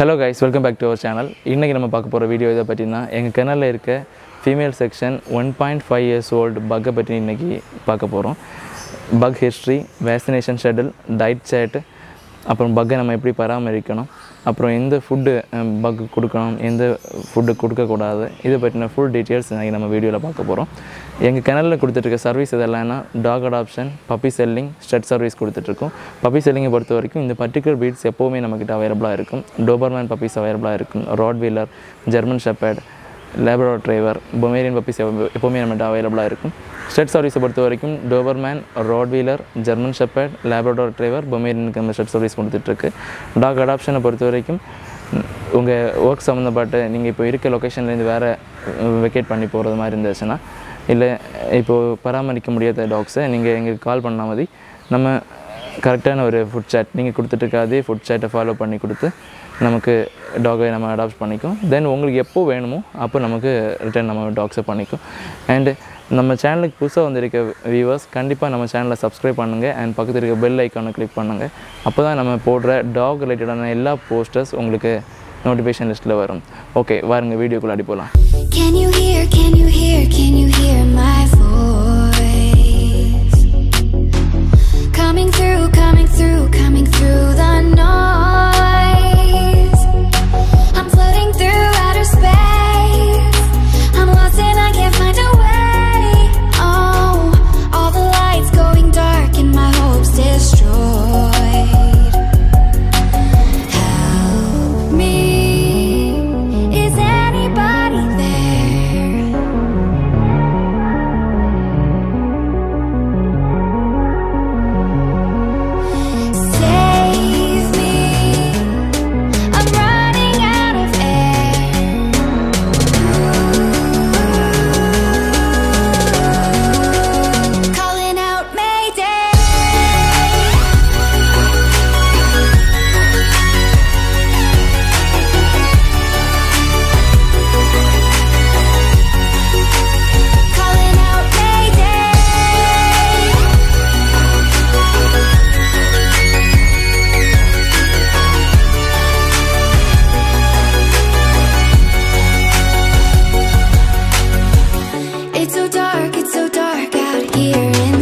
Hello guys welcome back to our channel இன்றைக்கி நம்ம பார்க்க போகிற வீடியோ இதை பற்றினா எங்கள் கிணலில் இருக்க female section one point five years old பக்கை பற்றி இன்றைக்கி பார்க்க போகிறோம் pug history vaccination schedule diet chart அப்புறம் பக்கை நம்ம எப்படி பராமரிக்கணும் அப்புறம் எந்த ஃபுட்டு பக் கொடுக்கணும் எந்த ஃபுட்டு கொடுக்கக்கூடாது இதை பற்றின ஃபுல் டீட்டெயில்ஸ் இன்றைக்கி நம்ம வீடியோவில் பார்க்க போகிறோம் எங்கள் கிணலில் கொடுத்துட்ருக்க சர்வீஸ் இதெல்லாம்னா dog adoption puppy selling stud service கொடுத்துட்ருக்கோம் பப்பி செல்லிங்கை பொறுத்த வரைக்கும் இந்த பர்டிகுலர் பீட்ஸ் எப்போவுமே நம்மக்கிட்ட அவைலபிளாக இருக்கும் டோபர்மேன் பப்பீஸ் அவைலபிளாக இருக்கும் Rottweiler German shepherd Labrador retriever Pomeranian puppies எப்போவுமே நம்மகிட்ட அவைலபிளாக இருக்கும் ஸ்டெட் சர்வீஸை பொறுத்த வரைக்கும் Doberman Rottweiler German shepherd Labrador retriever பொமேரியனுக்கு நம்ம ஸ்டெட் சர்வீஸ் கொடுத்துட்ருக்கு டாக் அடாப்ஷனை பொறுத்த வரைக்கும் உங்கள் ஒர்க் சம்மந்தப்பட்ட நீங்கள் இப்போ இருக்க லொக்கேஷன்லேருந்து வேறு வெக்கேட் பண்ணி போகிறது மாதிரி இருந்துச்சுன்னா இல்லை இப்போது பராமரிக்க முடியாத டாக்ஸை நீங்கள் எங்களுக்கு கால் பண்ண மாதிரி நம்ம கரெக்டான ஒரு ஃபுட் சாட் நீங்கள் கொடுத்துட்ருக்க அதே ஃபுட் சாட்டை ஃபாலோ பண்ணி கொடுத்து நமக்கு டாகை நம்ம அடாப்ட் பண்ணிக்கும் தென் உங்களுக்கு எப்போ வேணுமோ அப்போ நமக்கு ரிட்டர்ன் நம்ம டாக்ஸை பண்ணிக்கும் அண்டு நம்ம சேனலுக்கு புதுசாக வந்திருக்க வியூவர்ஸ் கண்டிப்பாக நம்ம சேனலை சப்ஸ்கிரைப் பண்ணுங்கள் அண்ட் பக்கத்தில் இருக்க பெல் ஐக்கானை கிளிக் பண்ணுங்கள் அப்போ தான் நம்ம போடுற டாக் ரிலேட்டடான எல்லா போஸ்டர்ஸ் உங்களுக்கு நோட்டிஃபிகேஷன் லிஸ்ட்டில் வரும் ஓகே வாருங்க வீடியோக்குள்ள அடி போகலாம் Can you hear, can you hear, can you hear my voice? Coming through, coming through, coming through the noise. I'm floating through outer space. I'm lost and I can't find a way. Oh, all the lights going dark and my hopes destroyed. Help me. Is anybody there? Save me. I'm running out of air. Calling out Mayday. Calling out Mayday. It's so dark, it's so dark out here in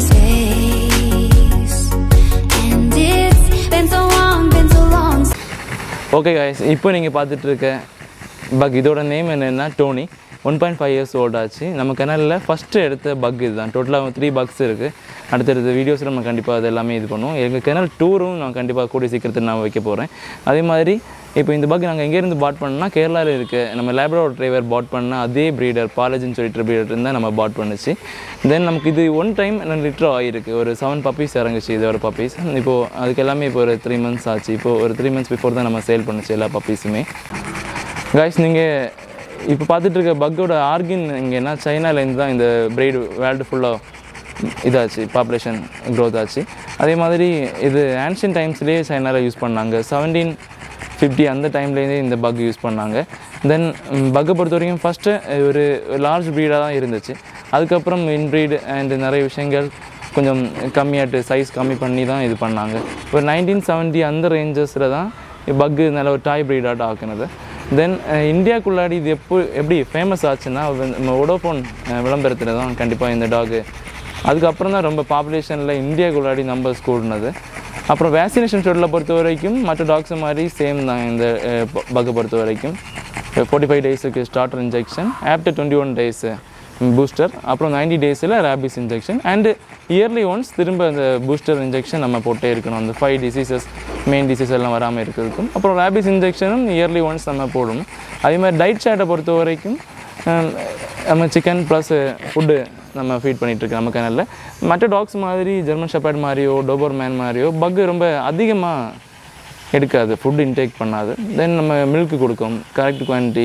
space. And it's been so long, been so long okay guys இப்போ நீங்கள் பார்த்துட்டு இருக்க pug இதோட name என்னென்னா Tony one point five years old ஆச்சு நம்ம கிணலில் first எடுத்த buck இதுதான் டோட்டலாக த்ரீ பக்ஸ் இருக்குது அடுத்தடுத்த வீடியோஸில் நம்ம கண்டிப்பாக அது எல்லாமே இது பண்ணுவோம் எங்கள் கிணல் டூரும் நான் கண்டிப்பாக கூடிய சீக்கிரத்தில் நான் வைக்க போகிறேன் அதே மாதிரி இப்போ இந்த பக் நாங்கள் எங்கேருந்து பாட் பண்ணோம்னா கேரளாவில் இருக்க நம்ம லேபரோட டிரைவர் பாட் பண்ண அதே ப்ரீடர் பாலஜின்னு சொல்லிட்டு ப்ரீடர் இருந்தால் நம்ம பாட் பண்ணுச்சு தென் நமக்கு இது ஒன் டைம் லிட்டர் ஆகிருக்கு ஒரு செவன் பப்பீஸ் இறங்குச்சு இதோட பப்பீஸ் இப்போது அதுக்கு எல்லாமே இப்போ ஒரு த்ரீ மந்த்ஸ் ஆச்சு இப்போது ஒரு த்ரீ மந்த்ஸ் பிஃபோர் தான் நம்ம சேல் பண்ணுச்சு எல்லா பப்பீஸுமே காய்ஸ் நீங்கள் இப்போ பார்த்துட்டு இருக்க பக்கோட ஆர்கின் இங்கேனா சைனாலேருந்து தான் இந்த பிரைடு வேர்ல்டு ஃபுல்லாக இதாச்சு பாப்புலேஷன் க்ரோத் ஆச்சு அதே மாதிரி இது ஆன்ஷியன் டைம்ஸ்லேயே சைனாவில் யூஸ் பண்ணாங்க செவன்டீன் ஃபிஃப்டி அந்த டைம்லேருந்தே இந்த பக் யூஸ் பண்ணாங்க தென் பக்கை பொறுத்த வரைக்கும் ஃபஸ்ட்டு ஒரு லார்ஜ் ப்ரீடாக தான் இருந்துச்சு அதுக்கப்புறம் இன்ப்ரீடு அண்ட் நிறைய விஷயங்கள் கொஞ்சம் கம்மியாட்டு சைஸ் கம்மி பண்ணி தான் இது பண்ணாங்க ஒரு நைன்டீன் செவன்ட்டி அந்த ரேஞ்சஸில் தான் பக்கு நல்ல ஒரு டாய் ப்ரீடாக ஆக்குனது தென் இந்தியாவுக்குள்ளாடி இது எப்போ எப்படி ஃபேமஸ் ஆச்சுன்னா வந்து நம்ம ஒடோஃபோன் விளம்பரத்தில் தான் கண்டிப்பாக இந்த டாகு அதுக்கப்புறம் தான் ரொம்ப பாப்புலேஷனில் இந்தியாவுக்குள்ளாடி நம்பர்ஸ் கூடினது அப்புறம் வேக்சினேஷன் ஷெட்யூலில் பொறுத்த வரைக்கும் மற்ற டாக்ஸ் மாதிரி சேம் தான் இந்த பக்கை பொறுத்த வரைக்கும் ஃபார்ட்டி ஃபைவ் டேஸுக்கு starter injection after twenty one days booster அப்புறம் நைன்டி டேஸில் rabies injection and yearly once திரும்ப அந்த பூஸ்டர் இன்ஜெக்ஷன் நம்ம போட்டே இருக்கணும் அந்த ஃபைவ் டிசீசஸ் மெயின் டிசீஸ் எல்லாம் வராமல் இருக்கிறதுக்கும் அப்புறம் ரேபிஸ் இன்ஜெக்ஷனும் இயர்லி ஒன்ஸ் நம்ம போடணும் அதே மாதிரி டயட் சாட்டை பொறுத்த வரைக்கும் ஹம், நம்ம சிக்கன் ப்ளஸ் ஃபுட்டு நம்ம ஃபீட் பண்ணிகிட்ருக்கோம் நம்ம கிணல்ல மற்ற டாக்ஸ் மாதிரி ஜெர்மன் ஷெப்பர்ட் மாதிரியோ டோபர் மேன் மாதிரியோ பக் ரொம்ப அதிகமாக எடுக்காது ஃபுட் இன்டேக் பண்ணாது தென் நம்ம மில்க் கொடுக்கும் கரெக்ட் குவான்டிட்டி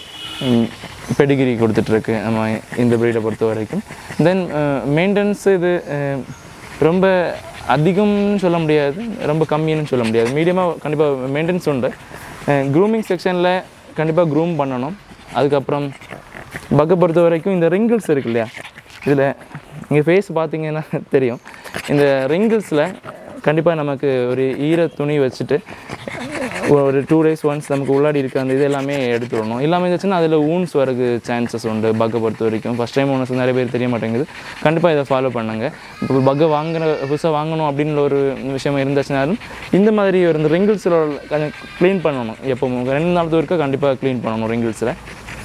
பெடிகிரி கொடுத்துட்ருக்கு நம்ம இந்த ப்ரீடை பொறுத்த வரைக்கும் தென் மெயின்டெனன்ஸ் இது அஹ், ரொம்ப அதிகம்னு சொல்ல முடியாது ரொம்ப கம்மின்னு சொல்ல முடியாது மீடியமாக கண்டிப்பாக மெயின்டெனன்ஸ் உண்டு க்ரூமிங் செக்ஷனில் கண்டிப்பாக க்ரூம் பண்ணணும் அதுக்கப்புறம் பக்கை பொறுத்த வரைக்கும் இந்த ரிங்கிள்ஸ் இருக்கு இல்லையா இதில் இங்கே ஃபேஸ் பார்த்தீங்கன்னா தெரியும் இந்த ரிங்கிள்ஸில் கண்டிப்பாக நமக்கு ஒரு ஈர துணி வச்சுட்டு ஒரு டூ டேஸ் ஒன்ஸ் நமக்கு உள்ளாடி இருக்க அந்த இது எல்லாமே எடுத்துடணும் இல்லாமல் இருந்துச்சுன்னா அதில் ஊன்ஸ் வரக்கு சான்சஸ் உண்டு பக்கை பொறுத்த வரைக்கும் ஃபஸ்ட் டைம் ஒன்று நிறைய பேர் தெரிய மாட்டேங்குது கண்டிப்பாக இதை ஃபாலோ பண்ணுங்க இப்போ பக்கை வாங்குற புதுசாக வாங்கணும் அப்படின்ற ஒரு விஷயம் இருந்துச்சுனாலும் இந்த மாதிரி ஒரு இந்த ரிங்கிள்ஸில் கொஞ்சம் க்ளீன் பண்ணணும் எப்போ ரெண்டு நாள் ஒருக்கா கண்டிப்பாக க்ளீன் பண்ணணும் ரிங்கிள்ஸில்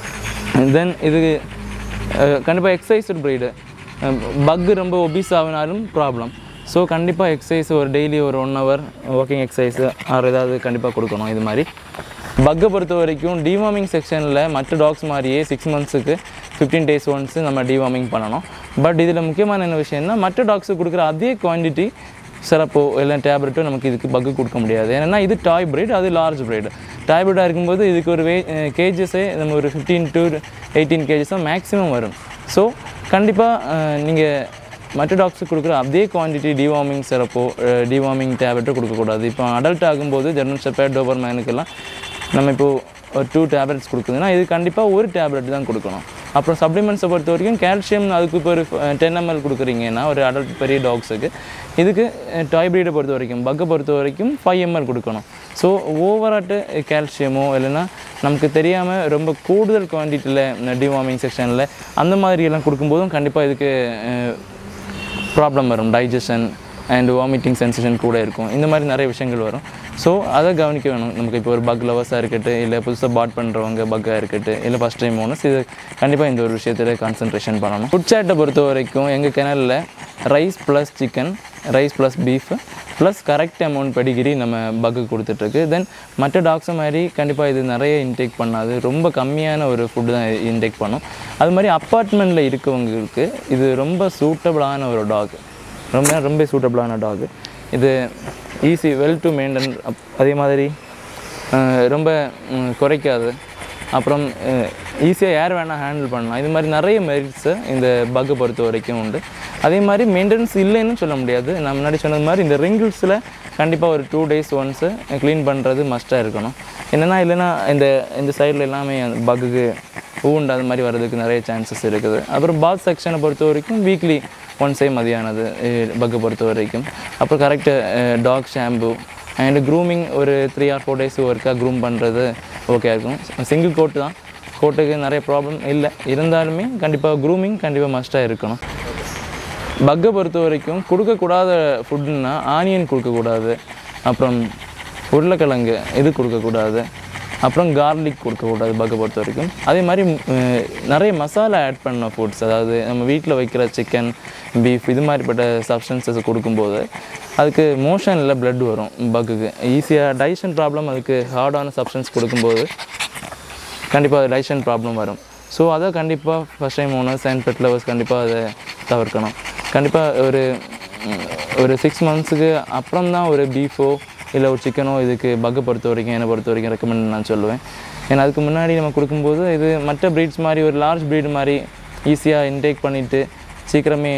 தென் இது கண்டிப்பாக எக்ஸசைஸ்டு ப்ரீடு பக்கு ரொம்ப ஒபீஸ் ஆகினாலும் ப்ராப்ளம் ஸோ கண்டிப்பாக எக்ஸசைஸ் ஒரு டெய்லி ஒரு one hour walking exercise or ஏதாவது கண்டிப்பாக கொடுக்கணும் இது மாதிரி பக்கை பொறுத்த வரைக்கும் டிவார்மிங் செக்ஷனில் மற்ற டாக்ஸ் மாதிரியே சிக்ஸ் மந்த்ஸுக்கு ஃபிஃப்டீன் டேஸ் ஒன்ஸ் நம்ம டிவார்மிங் பண்ணணும் பட் இதில் முக்கியமான என்ன விஷயம்னா மற்ற டாக்ஸுக்கு கொடுக்குற அதே குவான்டிட்டி சிறப்போ இல்லை டேப்லெட்டோ நமக்கு இதுக்கு பக்கு கொடுக்க முடியாது ஏன்னா இது டாய் breed அது லார்ஜ் breed டாய் breed-ஆ இருக்கும்போது இதுக்கு ஒரு வே கேஜஸே நம்ம ஒரு ஃபிஃப்டீன் டு எயிட்டீன் கேஜஸ் தான் மேக்ஸிமம் வரும் ஸோ கண்டிப்பாக நீங்கள் மற்ற டாக்ஸுக்கு கொடுக்குற அதே குவான்டிட்டி டிவார்மிங் சிறப்போ டிவார்மிங் டேப்லெட்டோ கொடுக்கக்கூடாது இப்போ அடல்ட் ஆகும்போது ஜெர்மன் ஷெப்பர்ட் டோபர் மேனுக்கெல்லாம் நம்ம இப்போது ஒரு டூ டேப்லெட்ஸ் கொடுக்குதுன்னா இது கண்டிப்பாக ஒரு டேப்லெட் தான் கொடுக்கணும் அப்புறம் சப்ளிமெண்ட்ஸை பொறுத்த வரைக்கும் கால்சியம் அதுக்கு இப்போ ஒரு டென் எம்எல் கொடுக்குறீங்கன்னா ஒரு அடல்ட் பெரிய டாக்ஸுக்கு இதுக்கு டாய் ப்ரீடை பொறுத்த வரைக்கும் பக்கை பொறுத்த வரைக்கும் ஃபைவ் எம்எல் கொடுக்கணும் ஸோ ஓவராட்டு கால்சியமோ இல்லைன்னா நமக்கு தெரியாமல் ரொம்ப கூடுதல் குவான்டிட்டியில் டிவார்மிங் செக்ஷனில் அந்த மாதிரி எல்லாம் கொடுக்கும்போதும் கண்டிப்பாக இதுக்கு ப்ராப்ளம் வரும் டைஜஷன் அண்ட் வாமிட்டிங் சென்சேஷன் கூட இருக்கும் இந்த மாதிரி நிறைய விஷயங்கள் வரும் ஸோ அதை கவனிக்க வேணும் நமக்கு இப்போ ஒரு பக் லவர்ஸாக இருக்கட்டும் இல்லை புதுசாக பாட் பண்ணுறவங்க பக்காக இருக்கட்டும் இல்லை ஃபஸ்ட் டைம் ஓனர்ஸ் இது கண்டிப்பாக இந்த ஒரு விஷயத்தில் கான்சன்ட்ரேஷன் பண்ணணும் ஃபுட் சாட்டை பொறுத்த வரைக்கும் எங்கள் கிணலில் rice plus chicken rice plus beef plus correct amount pedigree நம்ம பக்கு கொடுத்துட்ருக்கு தென் மற்ற டாக்ஸும் மாதிரி கண்டிப்பாக இது நிறைய இன்டேக் பண்ணாது ரொம்ப கம்மியான ஒரு ஃபுட்டு தான் இன்டேக் பண்ணும் அது மாதிரி அப்பார்ட்மெண்ட்டில் இருக்கவங்களுக்கு இது ரொம்ப சூட்டபிளான ஒரு டாக் ரொம்ப ரொம்ப சூட்டபிளான டாக் இது ஈஸி வெல் டு மெயின்டைன் அதே மாதிரி அஹ், ரொம்ப ம், குறைக்காது அப்புறம் ஈஸியாக ஏர் வேணால் ஹேண்டில் பண்ணலாம் இது மாதிரி நிறைய மெரிட்ஸு இந்த பக்கை பொறுத்த வரைக்கும் உண்டு அதே மாதிரி மெயின்டெனன்ஸ் இல்லைன்னு சொல்ல முடியாது நான் முன்னாடி சொன்னது மாதிரி இந்த ரிங்கிள்ஸில் கண்டிப்பாக ஒரு டூ டேஸ் ஒன்ஸு க்ளீன் பண்ணுறது மஸ்ட்டாக இருக்கணும் என்னென்னா இல்லைன்னா இந்த இந்த சைடில் எல்லாமே பக்குக்கு ஊண்டு அது மாதிரி வர்றதுக்கு நிறைய சான்சஸ் இருக்குது அப்புறம் பாத் செக்ஷனை பொறுத்த வரைக்கும் வீக்லி ஒன்ஸே மதியானது பக்கை பொறுத்த வரைக்கும் அப்புறம் correct dog shampoo and grooming ஒரு த்ரீ ஆர் ஃபோர் டேஸ் ஒர்க்காக க்ரூம் பண்ணுறது ஓகே இருக்கும் சிங்கிள் கோட்டு தான் கோட்டுக்கு நிறைய ப்ராப்ளம் இல்லை இருந்தாலுமே கண்டிப்பாக க்ரூமிங் கண்டிப்பாக மஸ்ட்டாக இருக்கணும் பக்கை பொறுத்த வரைக்கும் கொடுக்கக்கூடாத ஃபுட்டுன்னா ஆனியன் கொடுக்கக்கூடாது அப்புறம் உருளைக்கிழங்கு இது கொடுக்கக்கூடாது அப்புறம் கார்லிக் கொடுக்கக்கூடாது பக்கை பொறுத்த வரைக்கும் அதே மாதிரி ம், நிறைய மசாலா ஆட் பண்ண ஃபுட்ஸ் அதாவது நம்ம வீட்டில் வைக்கிற சிக்கன் பீஃப் இது மாதிரிப்பட்ட சப்ஸ்டன்சஸ் கொடுக்கும்போது அதுக்கு மோஷனில் blood வரும் பக்குக்கு ஈஸியாக டைஜஷன் ப்ராப்ளம் அதுக்கு ஹார்டான சப்ஸ்டன்ஸ் கொடுக்கும்போது கண்டிப்பாக டைஜஷன் ப்ராப்ளம் வரும் ஸோ அதை கண்டிப்பாக first time owners and pet lovers கண்டிப்பாக அதை தவிர்க்கணும் கண்டிப்பாக ஒரு ம், ஒரு சிக்ஸ் மந்த்ஸுக்கு அப்புறம் தான் ஒரு பீஃபோ இல்லை ஒரு சிக்கனோ இதுக்கு பக்கை பொறுத்த வரைக்கும் என்னை பொறுத்த வரைக்கும் ரெக்கமெண்ட் நான் சொல்லுவேன் ஏன்னா அதுக்கு முன்னாடி நம்ம கொடுக்கும்போது இது மற்ற ப்ரீட்ஸ் மாதிரி ஒரு லார்ஜ் ப்ரீட் மாதிரி ஈஸியாக இன்டேக் பண்ணிவிட்டு சீக்கிரமே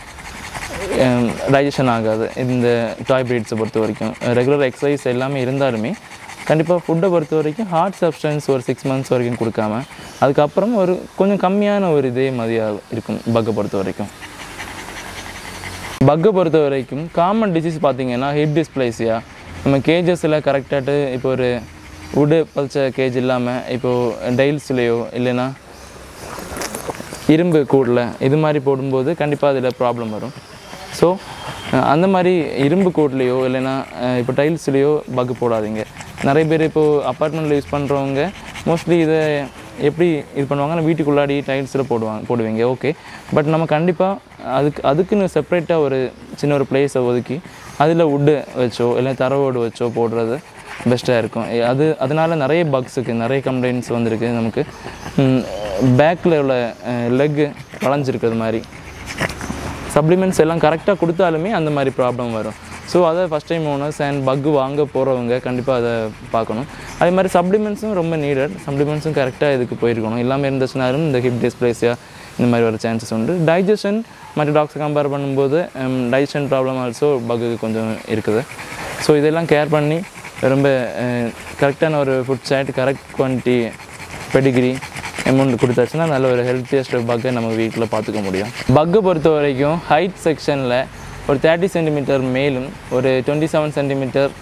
டைஜஷன் ஆகாது இந்த டாய் ப்ரீட்ஸை பொறுத்த வரைக்கும் ரெகுலர் எக்ஸசைஸ் எல்லாமே இருந்தாலுமே கண்டிப்பாக ஃபுட்டை பொறுத்த வரைக்கும் ஹார்ட் சப்ஸ்டன்ஸ் ஒரு சிக்ஸ் மந்த்ஸ் வரைக்கும் கொடுக்காம அதுக்கப்புறம் ஒரு கொஞ்சம் கம்மியான ஒரு இதே மதியாக இருக்கும் பக்கை பொறுத்த வரைக்கும் பக்கை பொறுத்த வரைக்கும் காமன் டிசீஸ் பார்த்தீங்கன்னா ஹிப் டிஸ்பிளேசியா நம்ம கேஜஸில் கரெக்டாட்டு இப்போ ஒரு உடு பல்ச்ச கேஜ் இல்லாமல் இப்போது டைல்ஸ்லேயோ இல்லைன்னா இரும்பு கூடில் இது மாதிரி போடும்போது கண்டிப்பாக அதில் ப்ராப்ளம் வரும் ஸோ அந்த மாதிரி இரும்பு கூட்லேயோ இல்லைன்னா அஹ், இப்போ டைல்ஸ்லேயோ பக்கு போடாதீங்க நிறைய பேர் இப்போது அப்பார்ட்மெண்ட்டில் யூஸ் பண்ணுறவங்க மோஸ்ட்லி இதை எப்படி இது பண்ணுவாங்கன்னா வீட்டுக்குள்ளாடி டைல்ஸில் போடுவாங்க போடுவீங்க ஓகே பட் நம்ம கண்டிப்பாக அதுக்கு அதுக்குன்னு செப்பரேட்டாக ஒரு சின்ன ஒரு பிளேஸை ஒதுக்கி அதில் உட்டு வச்சோ இல்லை தரவோடு வச்சோ போடுறது பெஸ்ட்டாக இருக்கும் எ- அது அதனால நிறைய பக்ஸுக்கு நிறைய கம்ப்ளைண்ட்ஸ் வந்திருக்கு நமக்கு பேக்கில் உள்ள லெக்கு வளைஞ்சிருக்கிறது மாதிரி சப்ளிமெண்ட்ஸ் எல்லாம் கரெக்டாக கொடுத்தாலுமே அந்த மாதிரி ப்ராப்ளம் வரும் ஸோ அதை ஃபஸ்ட் டைம் ஓனர்ஸ் அண்ட் பக்கு வாங்க போகிறவங்க கண்டிப்பாக அதை பார்க்கணும் அதே மாதிரி சப்ளிமெண்ட்ஸும் ரொம்ப நீடட் சப்ளிமெண்ட்ஸும் கரெக்டாக இதுக்கு போயிருக்கணும் இல்லாமல் இருந்துச்சுனாலும் இந்த ஹிப் டிஸ்பிளேசியா இந்த மாதிரி வர சான்சஸ் உண்டு டைஜஷன் மற்ற டாக்ஸை கம்பேர் பண்ணும்போது டைஜஷன் ப்ராப்ளம் ஆல்சோ பக்குக்கு கொஞ்சம் இருக்குது ஸோ இதெல்லாம் கேர் பண்ணி ரொம்ப கரெக்டான ஒரு food chart correct quantity pedigree amount கொடுத்தாச்சுன்னா நல்ல ஒரு ஹெல்த்தியஸ்ட் பக்கை நம்ம வீட்டில் பார்த்துக்க முடியும் பக்கை பொறுத்த வரைக்கும் ஹைட் செக்ஷனில் ஒரு தேர்ட்டி சென்டிமீட்டர் மேலும் ஒரு டுவெண்ட்டி செவன் சென்டிமீட்டர்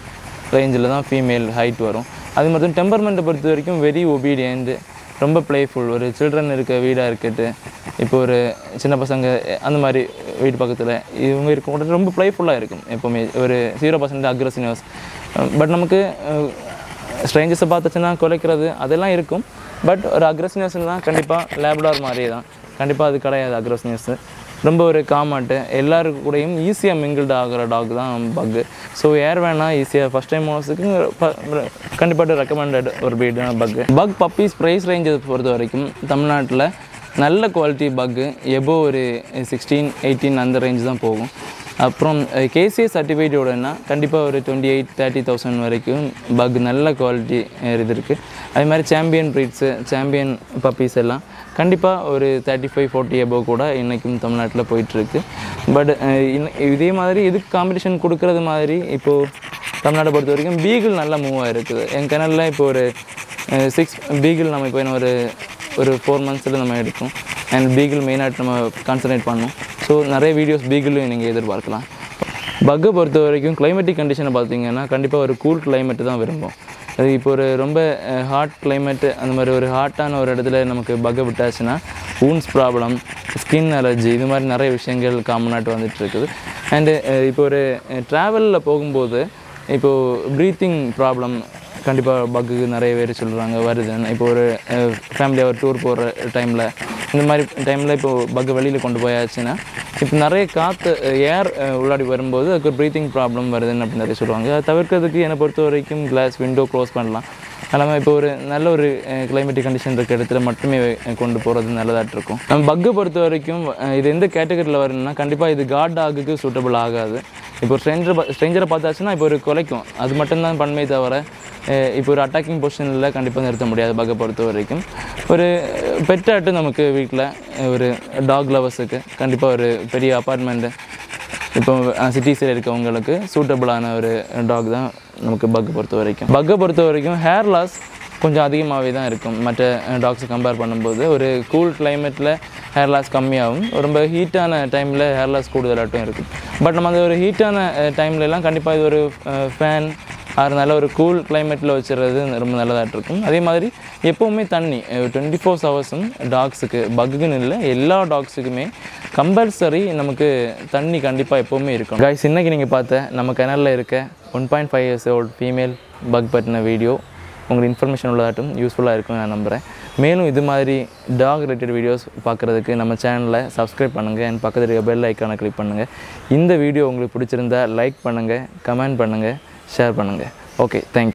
ரேஞ்சில் தான் ஃபீமேல் ஹைட் வரும் அது மட்டும் டெம்பர்மெண்ட்டை பொறுத்த வரைக்கும் வெரி ஒபீடியன்ட் ரொம்ப ப்ளேஃபுல் ஒரு சில்ட்ரன் இருக்க வீடாக இருக்கட்டு இப்போ ஒரு சின்ன பசங்க அந்த மாதிரி வீட்டு பக்கத்தில் இவங்க இருக்கும் கூட ரொம்ப ப்ளேஃபுல்லாக இருக்கும் எப்போவுமே ஒரு ஜீரோ பர்சன்ட் அக்ரஸினஸ் பட் நமக்கு ஸ்ட்ரேஞ்சர்ஸை பார்த்துச்சுன்னா குலைக்கிறது அதெல்லாம் இருக்கும் பட் ஒரு அக்ரஸினஸ்னால் கண்டிப்பாக லேப்டார் மாதிரியே தான் கண்டிப்பாக அது கிடையாது அக்ரஸினஸ் ரொம்ப ஒரு காமாட்டு எல்லாரு கூடயும் ஈஸியாக மிங்கிள்டு ஆகிற டாக் தான் பக்கு ஸோ ஏர் வேணா ஈஸியாக ஃபஸ்ட் டைம் ஓனர்ஸுக்கு கண்டிப்பாக ரெக்கமெண்டட் ஒரு breed தான் பக்கு பக் பப்பீஸ் ப்ரைஸ் ரேஞ்சை பொறுத்த வரைக்கும் தமிழ்நாட்டில் நல்ல குவாலிட்டி பக்கு எபோ ஒரு சிக்ஸ்டீன் எயிட்டீன் அந்த ரேஞ்ச் தான் போகும் அப்புறம் கேசிஏ சர்டிஃபிகேட்டோடனா கண்டிப்பாக ஒரு டுவெண்ட்டி எயிட் தேர்ட்டி தௌசண்ட் வரைக்கும் பக் நல்ல குவாலிட்டி இது இருக்குது அதே மாதிரி சாம்பியன் ப்ரீட்ஸு சாம்பியன் பப்பீஸ் எல்லாம் கண்டிப்பாக ஒரு தேர்ட்டி ஃபைவ் ஃபார்ட்டி எபோ கூட இன்றைக்கும் தமிழ்நாட்டில் போயிட்டுருக்கு பட் இதே மாதிரி இதுக்கு காம்படிஷன் கொடுக்கறது மாதிரி இப்போது தமிழ்நாட்டை பொறுத்த வரைக்கும் பீகிள் நல்லா மூவ் ஆகிருக்குது என் கிணல்ல இப்போ ஒரு சிக்ஸ் பீகிள் நம்ம இப்போ இன்னும் ஒரு ஒரு ஃபோர் மந்த்ஸில் நம்ம எடுத்தோம் அண்ட் பீகிள் மெயினாக நம்ம கான்சன்ட்ரேட் பண்ணோம் ஸோ நிறைய வீடியோஸ் பீகிளும் நீங்கள் எதிர்பார்க்கலாம் பக்கை பொறுத்த வரைக்கும் கிளைமேட்டிக் கண்டிஷனை பார்த்தீங்கன்னா கண்டிப்பாக ஒரு கூல் climate தான் விரும்பும் அது இப்போ ஒரு ரொம்ப ஹாட் climate அந்த மாதிரி ஒரு ஹாட்டான ஒரு இடத்துல நமக்கு பக்கை விட்டாச்சுன்னா ஊன்ஸ் ப்ராப்ளம் ஸ்கின் அலர்ஜி இது மாதிரி நிறைய விஷயங்கள் காமனாட்டு வந்துட்டு இருக்குது அண்டு இப்போ ஒரு ட்ராவலில் போகும்போது இப்போது ப்ரீத்திங் ப்ராப்ளம் கண்டிப்பாக பக்குக்கு நிறைய பேர் சொல்கிறாங்க வருதுன்னு இப்போ ஒரு ஃபேமிலியாக ஒரு டூர் போகிற டைமில் இந்த மாதிரி டைமில் இப்போ பக்கு வெளியில் கொண்டு போயாச்சுன்னா இப்போ நிறைய காற்று ஏர் உள்ளாடி வரும்போது அதுக்கு ஒரு ப்ரீத்திங் ப்ராப்ளம் வருதுன்னு அப்படின்னு நிறைய சொல்லுவாங்க அதை தவிர்க்கிறதுக்கு என்னை பொறுத்த வரைக்கும் கிளாஸ் விண்டோ க்ளோஸ் பண்ணலாம் அதெல்லாமல் இப்போ ஒரு நல்ல ஒரு கிளைமேட்டிக் கண்டிஷன் இருக்க இடத்துல மட்டுமே அஹ், கொண்டு போகிறது நல்லதாட்டு இருக்கும் நம்ம பக்கை பொறுத்த வரைக்கும் அஹ், இது எந்த கேட்டகரியில் வரும்னா கண்டிப்பாக இது காட் டாகுக்கு சூட்டபிள் ஆகாது இப்போ ஒரு ஸ்ட்ரெஞ்சர் ஸ்ட்ரெஞ்சரை பார்த்தாச்சுன்னா இப்போ ஒரு குலைக்கும் அது மட்டும்தான் பண்மே தவிர அஹ், இப்போ ஒரு அட்டாக்கிங் பொசிஷனில் கண்டிப்பாக நிறுத்த முடியாது பக்கை பொறுத்த வரைக்கும் ஒரு பெட்டாட்டு நமக்கு வீட்டில் ஒரு டாக் லவர்ஸுக்கு கண்டிப்பாக ஒரு பெரிய அப்பார்ட்மெண்ட்டு இப்போ சிட்டிஸில் இருக்கவங்களுக்கு சூட்டபிளான ஒரு டாக் தான் நமக்கு பக்கை பொறுத்த வரைக்கும் பக்கை பொறுத்த வரைக்கும் ஹேர் லாஸ் கொஞ்சம் அதிகமாகவே தான் இருக்கும் மற்ற டாக்ஸை கம்பேர் பண்ணும்போது ஒரு கூல் கிளைமேட்டில் ஹேர் லாஸ் கம்மியாகும் ரொம்ப ஹீட்டான டைமில் ஹேர் லாஸ் கூடுதலாட்டும் இருக்கும் பட் நம்ம அந்த ஒரு ஹீட்டான டைம்லலாம் கண்டிப்பாக இது ஒரு ஃபேன் அதனால ஒரு கூல் கிளைமேட்டில் வச்சுறது ரொம்ப நல்லதாட்டு இருக்கும் அதே மாதிரி எப்போவுமே தண்ணி டுவெண்ட்டி ஃபோர் ஹவர்ஸும் டாக்ஸுக்கு பக்குன்னு இல்லை எல்லா டாக்ஸுக்குமே கம்பல்சரி நமக்கு தண்ணி கண்டிப்பாக எப்போவுமே இருக்கும் கைஸ் இன்னைக்கு நீங்கள் பார்த்த நம்ம கிணறுல இருக்க one point five years old female pug பற்றின வீடியோ உங்களுக்கு இன்ஃபர்மேஷன் உள்ளதாட்டும் யூஸ்ஃபுல்லாக இருக்கும்னு நான் நம்புகிறேன் மேலும் இது மாதிரி டாக் ரிலேட்டட் வீடியோஸ் பார்க்குறதுக்கு நம்ம சேனலை சப்ஸ்கிரைப் பண்ணுங்கள் அண்ட் பக்கத்தில் இருக்க பெல் ஐக்கானை கிளிக் பண்ணுங்கள் இந்த வீடியோ உங்களுக்கு பிடிச்சிருந்தா லைக் பண்ணுங்கள் கமெண்ட் பண்ணுங்கள் ஷேர் பண்ணுங்கள் ஓகே தேங்க்யூ